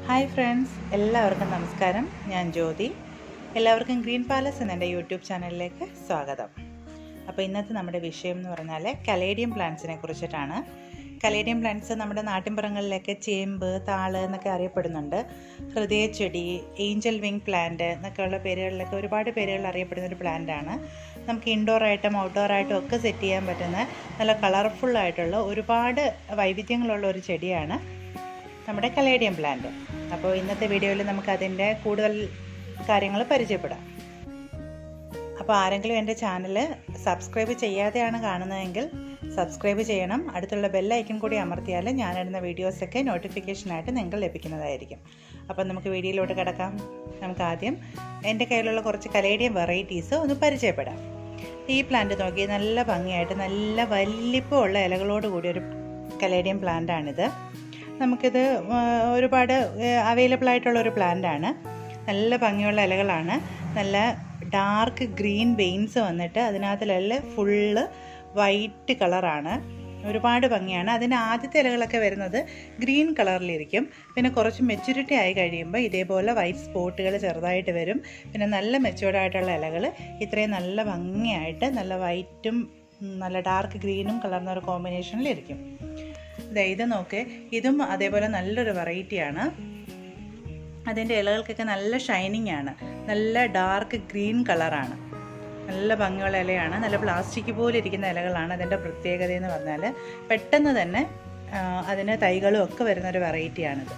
hi friends എല്ലാവർക്കും നമസ്കാരം ഞാൻ ജ്യോതി എല്ലാവർക്കും ഗ്രീൻ പാലസ് എന്ന എൻ്റെ യൂട്യൂബ് ചാനലിലേക്ക് സ്വാഗതം അപ്പോൾ ഇന്നത്തെ നമ്മുടെ വിഷയം എന്ന് പറഞ്ഞാൽ കലേഡിയം പ്ലാന്റ്സിനെ കുറിച്ചിട്ടാണ് കലേഡിയം പ്ലാന്റ്സ് നമ്മുടെ നാട്ടിൻപുറങ്ങളിലൊക്കെ ചേമ്പ് താള് എന്നൊക്കെ അറിയപ്പെടുന്നുണ്ട് ഹൃദയച്ചെടി ഏഞ്ചൽ വിങ് പ്ലാന്റ് എന്നൊക്കെയുള്ള പേരുകളിലൊക്കെ ഒരുപാട് പേരുകളിൽ അറിയപ്പെടുന്ന ഒരു പ്ലാന്റാണ് നമുക്ക് ഇൻഡോർ ആയിട്ടും ഔട്ട്ഡോർ ആയിട്ടും ഒക്കെ സെറ്റ് ചെയ്യാൻ പറ്റുന്ന നല്ല കളർഫുൾ ആയിട്ടുള്ള ഒരുപാട് വൈവിധ്യങ്ങളുള്ള ഒരു ചെടിയാണ് നമ്മുടെ കലേഡിയം പ്ലാന്റ് അപ്പോൾ ഇന്നത്തെ വീഡിയോയിൽ നമുക്ക് അതിൻ്റെ കൂടുതൽ കാര്യങ്ങൾ പരിചയപ്പെടാം അപ്പോൾ ആരെങ്കിലും എൻ്റെ ചാനൽ സബ്സ്ക്രൈബ് ചെയ്യാതെയാണ് കാണുന്നതെങ്കിൽ സബ്സ്ക്രൈബ് ചെയ്യണം അടുത്തുള്ള ബെല്ലൈക്കൺ കൂടി അമർത്തിയാൽ ഞാനിടുന്ന വീഡിയോസൊക്കെ നോട്ടിഫിക്കേഷനായിട്ട് നിങ്ങൾക്ക് ലഭിക്കുന്നതായിരിക്കും അപ്പോൾ നമുക്ക് വീഡിയോയിലോട്ട് കിടക്കാം നമുക്ക് ആദ്യം എൻ്റെ കയ്യിലുള്ള കുറച്ച് കലേഡിയം വെറൈറ്റീസ് ഒന്ന് പരിചയപ്പെടാം ഈ പ്ലാന്റ് നോക്കി നല്ല ഭംഗിയായിട്ട് നല്ല വലിപ്പമുള്ള ഇലകളോട് കൂടിയ ഒരു കലേഡിയം പ്ലാന്റാണിത് നമുക്കിത് ഒരുപാട് അവൈലബിൾ ആയിട്ടുള്ള ഒരു പ്ലാന്റാണ് നല്ല ഭംഗിയുള്ള ഇലകളാണ് നല്ല ഡാർക്ക് ഗ്രീൻ വെയിൻസ് വന്നിട്ട് അതിനകത്തിലെല്ലാം ഫുള്ള് വൈറ്റ് കളറാണ് ഒരുപാട് ഭംഗിയാണ് അതിന് ആദ്യത്തെ ഇലകളൊക്കെ വരുന്നത് ഗ്രീൻ കളറിലിരിക്കും പിന്നെ കുറച്ച് മെച്യൂരിറ്റി ആയി കഴിയുമ്പോൾ ഇതേപോലെ വൈറ്റ് സ്പോട്ടുകൾ ചെറുതായിട്ട് വരും പിന്നെ നല്ല മെച്യൂർഡ് ആയിട്ടുള്ള ഇലകൾ ഇത്രയും നല്ല ഭംഗിയായിട്ട് നല്ല വൈറ്റും നല്ല ഡാർക്ക് ഗ്രീനും കളർന്ന ഒരു കോമ്പിനേഷനിലിരിക്കും ഇതാ ഇത് നോക്ക് ഇതും അതേപോലെ നല്ലൊരു വെറൈറ്റിയാണ് അതിൻ്റെ ഇലകൾക്കൊക്കെ നല്ല ഷൈനിങ് ആണ് നല്ല ഡാർക്ക് ഗ്രീൻ കളറാണ് നല്ല ഭംഗിയുള്ള ഇലയാണ് നല്ല പ്ലാസ്റ്റിക് പോലെ ഇരിക്കുന്ന ഇലകളാണ് അതിൻ്റെ പ്രത്യേകത എന്ന് പറഞ്ഞാൽ പെട്ടെന്ന് തന്നെ അതിന് തൈകളും ഒക്കെ വരുന്ന ഒരു വെറൈറ്റിയാണിത്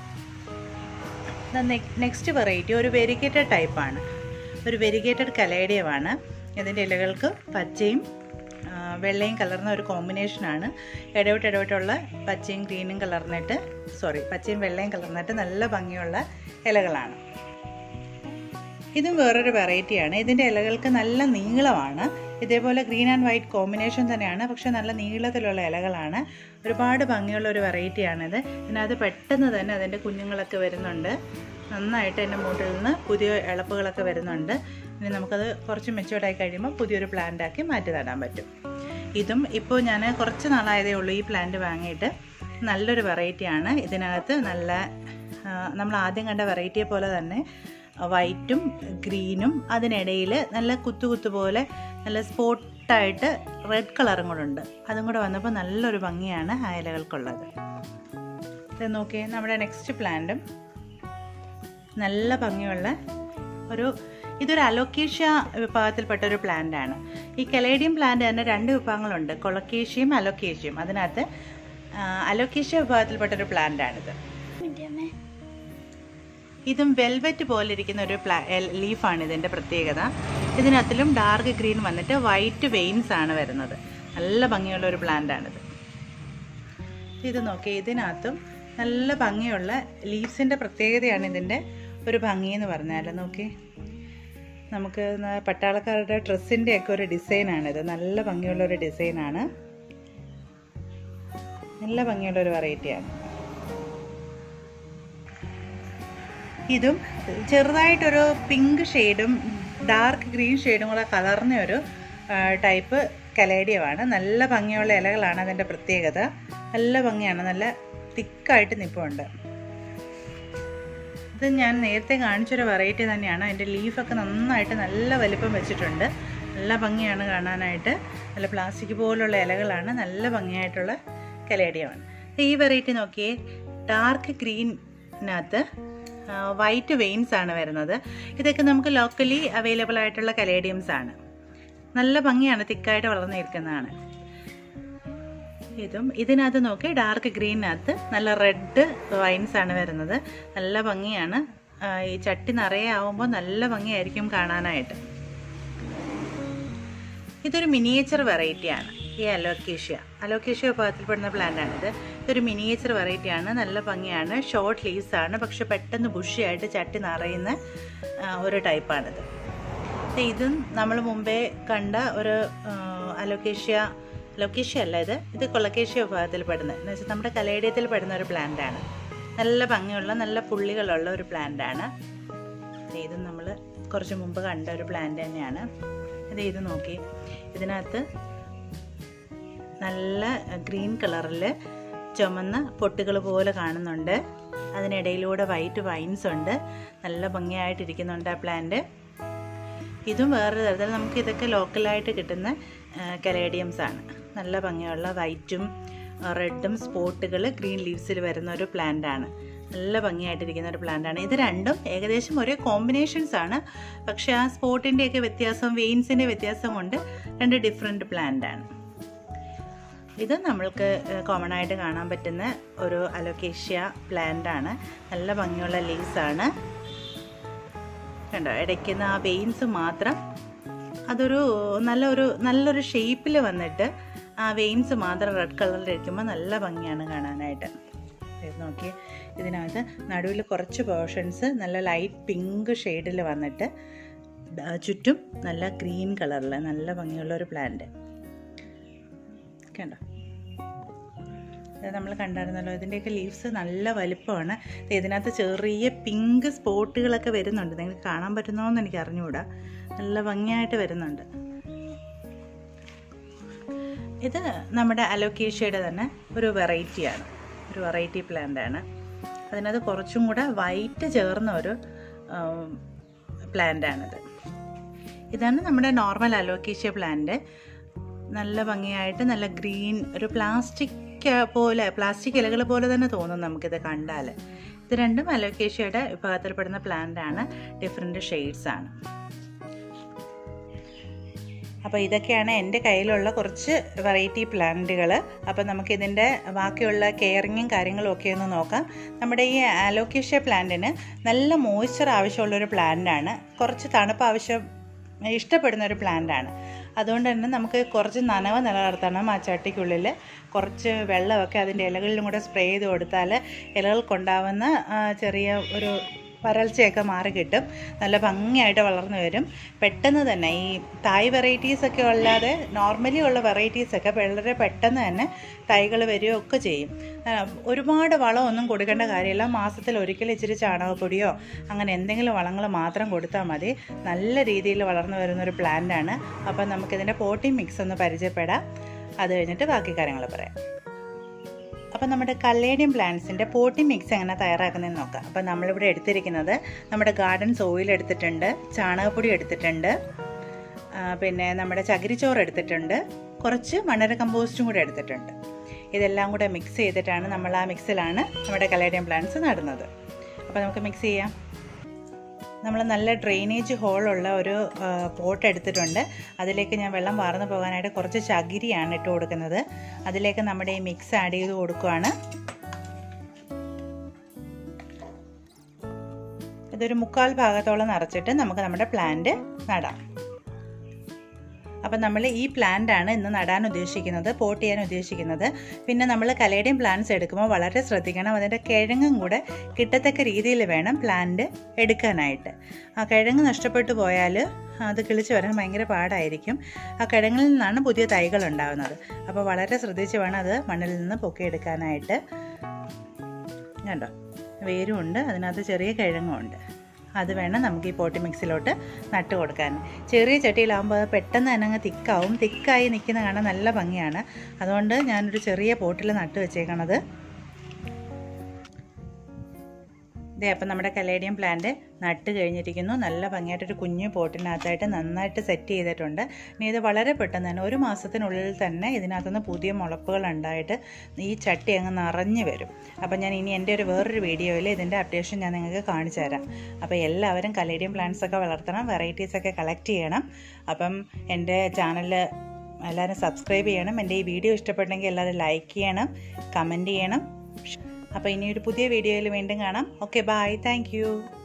നെക്സ്റ്റ് വെറൈറ്റി ഒരു വെരിഗേറ്റഡ് ടൈപ്പാണ് ഒരു വെരിഗേറ്റഡ് കലേഡിയമാണ് ഇതിൻ്റെ ഇലകൾക്ക് പച്ചയും വെള്ളയും കലർന്ന ഒരു കോമ്പിനേഷനാണ് ഇടവിട്ട് ഇടവിട്ടുള്ള പച്ചയും ഗ്രീനും കലർന്നിട്ട് സോറി പച്ചയും വെള്ളയും കലർന്നിട്ട് നല്ല ഭംഗിയുള്ള ഇലകളാണ് ഇതും വേറൊരു വെറൈറ്റിയാണ് ഇതിൻ്റെ ഇലകൾക്ക് നല്ല നീളമാണ് ഇതേപോലെ ഗ്രീൻ ആൻഡ് വൈറ്റ് കോമ്പിനേഷൻ തന്നെയാണ് പക്ഷെ നല്ല നീളത്തിലുള്ള ഇലകളാണ് ഒരുപാട് ഭംഗിയുള്ള ഒരു വെറൈറ്റിയാണിത് ഇതിനകത്ത് പെട്ടെന്ന് തന്നെ അതിൻ്റെ കുഞ്ഞുങ്ങളൊക്കെ വരുന്നുണ്ട് നന്നായിട്ട് എൻ്റെ മൂട്ടിൽ നിന്ന് പുതിയ ഇളപ്പുകളൊക്കെ വരുന്നുണ്ട് ഇനി നമുക്കത് കുറച്ച് മെച്ചുവേർഡായി കഴിയുമ്പോൾ പുതിയൊരു പ്ലാന്റാക്കി മാറ്റി നടാൻ പറ്റും ഇതും ഇപ്പോൾ ഞാൻ കുറച്ച് നാളായതേ ഉള്ളൂ ഈ പ്ലാന്റ് വാങ്ങിയിട്ട് നല്ലൊരു വെറൈറ്റിയാണ് ഇതിനകത്ത് നല്ല നമ്മൾ ആദ്യം കണ്ട വെറൈറ്റിയെ പോലെ തന്നെ വൈറ്റും ഗ്രീനും അതിനിടയിൽ നല്ല കുത്തു കുത്തു പോലെ നല്ല സ്പോട്ടായിട്ട് റെഡ് കളറും കൂടെ ഉണ്ട് അതും കൂടെ വന്നപ്പോൾ നല്ലൊരു ഭംഗിയാണ് ആ ഇലകൾക്കുള്ളത് ഇത് നോക്കിയേ നമ്മുടെ നെക്സ്റ്റ് പ്ലാന്റും നല്ല ഭംഗിയുള്ള ഒരു ഇതൊരു അലോക്കേഷ്യ വിഭാഗത്തിൽപ്പെട്ട ഒരു പ്ലാന്റ് ആണ് ഈ കലേഡിയം പ്ലാന്റ് തന്നെ രണ്ട് വിഭാഗങ്ങളുണ്ട് കൊളക്കേഷ്യയും അലോക്കേഷ്യയും അതിനകത്ത് അലോക്കേഷ്യ വിഭാഗത്തിൽപ്പെട്ട ഒരു പ്ലാന്റ് ആണിത് ഇതും വെൽവെറ്റ് പോലെ ഇരിക്കുന്ന ഒരു പ്ലാ ലീഫാണ് ഇതിൻ്റെ പ്രത്യേകത ഇതിനകത്തിലും ഡാർക്ക് ഗ്രീൻ വന്നിട്ട് വൈറ്റ് വെയിൻസ് ആണ് വരുന്നത് നല്ല ഭംഗിയുള്ള ഒരു പ്ലാന്റ് ആണിത് ഇത് നോക്കി ഇതിനകത്തും നല്ല ഭംഗിയുള്ള ലീവ്സിൻ്റെ പ്രത്യേകതയാണ് ഇതിൻ്റെ ഒരു ഭംഗി എന്ന് പറഞ്ഞാൽ നോക്കി നമുക്ക് പട്ടാളക്കാരുടെ ഡ്രസ്സിൻ്റെ ഒക്കെ ഒരു ഡിസൈനാണിത് നല്ല ഭംഗിയുള്ള ഒരു ഡിസൈനാണ് നല്ല ഭംഗിയുള്ള ഒരു വെറൈറ്റിയാണ് ഇതും ചെറുതായിട്ടൊരു പിങ്ക് ഷെയ്ഡും ഡാർക്ക് ഗ്രീൻ ഷെയ്ഡും കൂടെ കലർന്ന ഒരു ടൈപ്പ് കലേഡിയമാണ് നല്ല ഭംഗിയുള്ള ഇലകളാണ് അതിൻ്റെ പ്രത്യേകത നല്ല ഭംഗിയാണ് നല്ല തിക്കായിട്ട് നിൽപ്പുണ്ട് ഇത് ഞാൻ നേരത്തെ കാണിച്ചൊരു വെറൈറ്റി തന്നെയാണ് അതിൻ്റെ ലീഫൊക്കെ നന്നായിട്ട് നല്ല വലിപ്പം വെച്ചിട്ടുണ്ട് നല്ല ഭംഗിയാണ് കാണാനായിട്ട് നല്ല പ്ലാസ്റ്റിക് പോലുള്ള ഇലകളാണ് നല്ല ഭംഗിയായിട്ടുള്ള കലേഡിയമാണ് ഈ വെറൈറ്റി നോക്കിയേ ഡാർക്ക് ഗ്രീനകത്ത് വൈറ്റ് വെയിൻസ് ആണ് വരുന്നത് ഇതൊക്കെ നമുക്ക് ലോക്കലി അവൈലബിൾ ആയിട്ടുള്ള കലേഡിയംസ് ആണ് നല്ല ഭംഗിയാണ് തിക്കായിട്ട് വളർന്നിരിക്കുന്നതാണ് ഇതും ഇതിനകത്ത് നോക്കി ഡാർക്ക് ഗ്രീനകത്ത് നല്ല റെഡ് വൈൻസ് ആണ് വരുന്നത് നല്ല ഭംഗിയാണ് ഈ ചട്ടി നിറയെ ആവുമ്പോൾ നല്ല ഭംഗിയായിരിക്കും കാണാനായിട്ട് ഇതൊരു മിനിയേച്ചർ വെറൈറ്റിയാണ് ഈ അലോക്കേഷ്യ അലോക്കേഷ്യ വിഭാഗത്തിൽപ്പെടുന്ന പ്ലാന്റ് ആണിത് ഇതൊരു മിനിയേച്ചർ വെറൈറ്റിയാണ് നല്ല ഭംഗിയാണ് ഷോർട്ട് ലീവ്സ് ആണ് പക്ഷെ പെട്ടെന്ന് ബുഷിയായിട്ട് ചട്ടി നിറയുന്ന ഒരു ടൈപ്പാണിത് ഇതും നമ്മൾ മുമ്പേ കണ്ട ഒരു അലോക്കേഷ്യ ലൊക്കേഷ്യ അല്ല ഇത് ഇത് കൊളക്കേഷ്യ വിഭാഗത്തിൽ പെടുന്നത് എന്ന് വെച്ചാൽ നമ്മുടെ കലേഡിയത്തിൽ പെടുന്ന ഒരു പ്ലാന്റ് ആണ് നല്ല ഭംഗിയുള്ള നല്ല പുള്ളികളുള്ള ഒരു പ്ലാന്റ് ആണ് ഇത് നമ്മൾ കുറച്ച് മുമ്പ് കണ്ട ഒരു പ്ലാന്റ് തന്നെയാണ് ഇത് ഇത് നോക്കി ഇതിനകത്ത് നല്ല ഗ്രീൻ കളറിൽ ചുമന്ന പൊട്ടുകൾ പോലെ കാണുന്നുണ്ട് അതിനിടയിലൂടെ വൈറ്റ് വൈൻസ് ഉണ്ട് നല്ല ഭംഗിയായിട്ടിരിക്കുന്നുണ്ട് ആ പ്ലാന്റ് ഇതും വേറൊരു തരത്തിൽ നമുക്ക് ഇതൊക്കെ ലോക്കലായിട്ട് കിട്ടുന്ന കലേഡിയംസ് ആണ് നല്ല ഭംഗിയുള്ള വൈറ്റും റെഡും സ്പോട്ടുകൾ ഗ്രീൻ ലീവ്സിൽ വരുന്ന ഒരു പ്ലാന്റ് ആണ് നല്ല ഭംഗിയായിട്ടിരിക്കുന്ന ഒരു പ്ലാന്റ് ആണ് ഇത് രണ്ടും ഏകദേശം ഒരേ കോമ്പിനേഷൻസ് ആണ് പക്ഷെ ആ സ്പോട്ടിൻ്റെയൊക്കെ വ്യത്യാസം വെയിൻസിൻ്റെ വ്യത്യാസം കൊണ്ട് രണ്ട് ഡിഫറെൻറ്റ് പ്ലാന്റ് ആണ് ഇത് നമ്മൾക്ക് കോമൺ ആയിട്ട് കാണാൻ പറ്റുന്ന ഒരു അലോക്കേഷ്യ പ്ലാന്റ് ആണ് നല്ല ഭംഗിയുള്ള ലീവ്സ് ആണ് കണ്ടോ ഇടയ്ക്കുന്ന ആ വെയിൻസ് മാത്രം അതൊരു നല്ലൊരു നല്ലൊരു ഷേപ്പിൽ വന്നിട്ട് ആ വെയിൻസ് മാത്രം റെഡ് കളറിലിരിക്കുമ്പോൾ നല്ല ഭംഗിയാണ് കാണാനായിട്ട് ഇത് നോക്കി ഇതിനകത്ത് നടുവിൽ കുറച്ച് പോർഷൻസ് നല്ല ലൈറ്റ് പിങ്ക് ഷെയ്ഡിൽ വന്നിട്ട് ചുറ്റും നല്ല ഗ്രീൻ കളറിൽ നല്ല ഭംഗിയുള്ള ഒരു പ്ലാന്റ് കണ്ടോ ഇത് നമ്മൾ കണ്ടായിരുന്നല്ലോ ഇതിൻ്റെയൊക്കെ ലീവ്സ് നല്ല വലിപ്പമാണ് ഇതിനകത്ത് ചെറിയ പിങ്ക് സ്പോട്ടുകളൊക്കെ വരുന്നുണ്ട് നിങ്ങൾക്ക് കാണാൻ പറ്റുന്നോന്ന് എനിക്ക് അറിഞ്ഞുകൂടാ നല്ല ഭംഗിയായിട്ട് വരുന്നുണ്ട് ഇത് നമ്മുടെ അലോക്കേഷ്യയുടെ തന്നെ ഒരു വെറൈറ്റിയാണ് ഒരു വെറൈറ്റി പ്ലാന്റ് ആണ് അതിനകത്ത് കുറച്ചും കൂടെ വൈറ്റ് ചേർന്ന ഒരു പ്ലാന്റ് ആണിത് ഇതാണ് നമ്മുടെ നോർമൽ അലോക്കേഷ്യ പ്ലാന്റ് നല്ല ഭംഗിയായിട്ട് നല്ല ഗ്രീൻ ഒരു പ്ലാസ്റ്റിക് പോലെ പ്ലാസ്റ്റിക് ഇലകൾ പോലെ തന്നെ തോന്നും നമുക്കിത് കണ്ടാൽ ഇത് രണ്ടും അലോക്കേഷ്യയുടെ വിഭാഗത്തിൽപ്പെടുന്ന പ്ലാന്റ് ആണ് ഡിഫറെൻറ്റ് ഷെയ്ഡ്സ് ആണ് അപ്പോൾ ഇതൊക്കെയാണ് എൻ്റെ കയ്യിലുള്ള കുറച്ച് വെറൈറ്റി പ്ലാന്റുകൾ അപ്പോൾ നമുക്കിതിൻ്റെ ബാക്കിയുള്ള കെയറിങ്ങും കാര്യങ്ങളും ഒക്കെ ഒന്ന് നോക്കാം നമ്മുടെ ഈ ആലോക്കേഷ്യ പ്ലാന്റിന് നല്ല മോയ്സ്ചർ ആവശ്യമുള്ളൊരു പ്ലാന്റാണ് കുറച്ച് തണുപ്പ് ആവശ്യം ഇഷ്ടപ്പെടുന്ന ഒരു പ്ലാന്റാണ് അതുകൊണ്ട് തന്നെ നമുക്ക് കുറച്ച് നനവ് നിലനിർത്തണം ആ ചട്ടിക്കുള്ളിൽ കുറച്ച് വെള്ളമൊക്കെ അതിൻ്റെ ഇലകളിലും കൂടെ സ്പ്രേ ചെയ്ത് കൊടുത്താൽ ഇലകൾക്കുണ്ടാവുന്ന ചെറിയ ഒരു വരൾച്ചയൊക്കെ മാറി കിട്ടും നല്ല ഭംഗിയായിട്ട് വളർന്നു വരും പെട്ടെന്ന് തന്നെ ഈ തായ് വെറൈറ്റീസ് ഒക്കെ അല്ലാതെ നോർമലി ഉള്ള വെറൈറ്റീസ് ഒക്കെ വളരെ പെട്ടെന്ന് തന്നെ തൈകൾ വരികയൊക്കെ ചെയ്യും ഒരുപാട് വളമൊന്നും കൊടുക്കേണ്ട കാര്യമില്ല മാസത്തിൽ ഒരിക്കലും ഇച്ചിരി ചാണകപ്പൊടിയോ അങ്ങനെ എന്തെങ്കിലും വളങ്ങൾ മാത്രം കൊടുത്താൽ മതി നല്ല രീതിയിൽ വളർന്നു വരുന്ന ഒരു പ്ലാന്റാണ് അപ്പം നമുക്കിതിൻ്റെ പോട്ടിംഗ് മിക്സ് ഒന്ന് പരിചയപ്പെടാം അത് കഴിഞ്ഞിട്ട് ബാക്കി കാര്യങ്ങൾ പറയാം അപ്പോൾ നമ്മുടെ കല്ലേഡിയം പ്ലാന്റ്സിൻ്റെ പോട്ടി മിക്സ് എങ്ങനെ തയ്യാറാക്കുന്നതെന്ന് നോക്കാം അപ്പോൾ നമ്മളിവിടെ എടുത്തിരിക്കുന്നത് നമ്മുടെ ഗാർഡൻ സോയിൽ എടുത്തിട്ടുണ്ട് ചാണകപ്പൊടി എടുത്തിട്ടുണ്ട് പിന്നെ നമ്മുടെ ചകിരിച്ചോറ് എടുത്തിട്ടുണ്ട് കുറച്ച് മണര കമ്പോസ്റ്റും കൂടെ എടുത്തിട്ടുണ്ട് ഇതെല്ലാം കൂടെ മിക്സ് ചെയ്തിട്ടാണ് നമ്മൾ ആ മിക്സിലാണ് നമ്മുടെ കലേഡിയം പ്ലാന്റ്സ് നടുന്നത് അപ്പോൾ നമുക്ക് മിക്സ് ചെയ്യാം നമ്മൾ നല്ല ഡ്രെയിനേജ് ഹോളുള്ള ഒരു പോട്ട് എടുത്തിട്ടുണ്ട് അതിലേക്ക് ഞാൻ വെള്ളം വാർന്നു പോകാനായിട്ട് കുറച്ച് ചകിരിയാണ് ഇട്ട് കൊടുക്കുന്നത് അതിലേക്ക് നമ്മുടെ ഈ മിക്സ് ആഡ് ചെയ്ത് കൊടുക്കുകയാണ് ഇതൊരു മുക്കാൽ ഭാഗത്തോളം നിറച്ചിട്ട് നമുക്ക് നമ്മുടെ പ്ലാന്റ് നടാം അപ്പം നമ്മൾ ഈ പ്ലാന്റ് ആണ് ഇന്ന് നടാൻ ഉദ്ദേശിക്കുന്നത് പോട്ട് ചെയ്യാൻ ഉദ്ദേശിക്കുന്നത് പിന്നെ നമ്മൾ കലേഡിയം പ്ലാന്റ്സ് എടുക്കുമ്പോൾ വളരെ ശ്രദ്ധിക്കണം അതിൻ്റെ കിഴങ്ങും കൂടെ കിട്ടത്തക്ക രീതിയിൽ വേണം പ്ലാന്റ് എടുക്കാനായിട്ട് ആ കിഴങ്ങ് നഷ്ടപ്പെട്ടു പോയാൽ അത് കിളിച്ച് വരാൻ ഭയങ്കര പാടായിരിക്കും ആ കിഴങ്ങിൽ നിന്നാണ് പുതിയ തൈകൾ ഉണ്ടാകുന്നത് അപ്പോൾ വളരെ ശ്രദ്ധിച്ച് വേണം അത് മണ്ണിൽ നിന്ന് പൊക്കിയെടുക്കാനായിട്ട് കണ്ടോ വേരും ഉണ്ട് അതിനകത്ത് ചെറിയ കിഴങ്ങും ഉണ്ട് അത് വേണം നമുക്ക് ഈ പോട്ടി മിക്സിലോട്ട് നട്ട് കൊടുക്കാൻ ചെറിയ ചട്ടിയിലാകുമ്പോൾ അത് പെട്ടെന്ന് തന്നെ അങ്ങ് തിക്കാവും തിക്കായി നിൽക്കുന്ന കാണാൻ നല്ല ഭംഗിയാണ് അതുകൊണ്ട് ഞാനൊരു ചെറിയ പോട്ടിൽ നട്ട് വെച്ചേക്കണത് ഇതേ അപ്പം നമ്മുടെ കലേഡിയം പ്ലാന്റ് നട്ട് കഴിഞ്ഞിരിക്കുന്നു നല്ല ഭംഗിയായിട്ടൊരു കുഞ്ഞു പോട്ടിനകത്തായിട്ട് നന്നായിട്ട് സെറ്റ് ചെയ്തിട്ടുണ്ട് ഇനി ഇത് വളരെ പെട്ടെന്ന് തന്നെ ഒരു മാസത്തിനുള്ളിൽ തന്നെ ഇതിനകത്തുനിന്ന് പുതിയ മുളപ്പുകൾ ഉണ്ടായിട്ട് ഈ ചട്ടി അങ്ങ് നിറഞ്ഞു വരും അപ്പം ഞാൻ ഇനി എൻ്റെ ഒരു വേറൊരു വീഡിയോയിൽ ഇതിൻ്റെ അപ്ഡേഷൻ ഞാൻ നിങ്ങൾക്ക് കാണിച്ചു തരാം അപ്പോൾ എല്ലാവരും കലേഡിയം പ്ലാന്റ്സ് ഒക്കെ വളർത്തണം വെറൈറ്റീസ് ഒക്കെ കളക്ട് ചെയ്യണം അപ്പം എൻ്റെ ചാനൽ എല്ലാവരും സബ്സ്ക്രൈബ് ചെയ്യണം എൻ്റെ ഈ വീഡിയോ ഇഷ്ടപ്പെട്ടെങ്കിൽ എല്ലാവരും ലൈക്ക് ചെയ്യണം കമൻറ്റ് ചെയ്യണം അപ്പോൾ ഇനി ഒരു പുതിയ വീഡിയോയിൽ വീണ്ടും കാണാം ഓക്കെ ബായ് താങ്ക്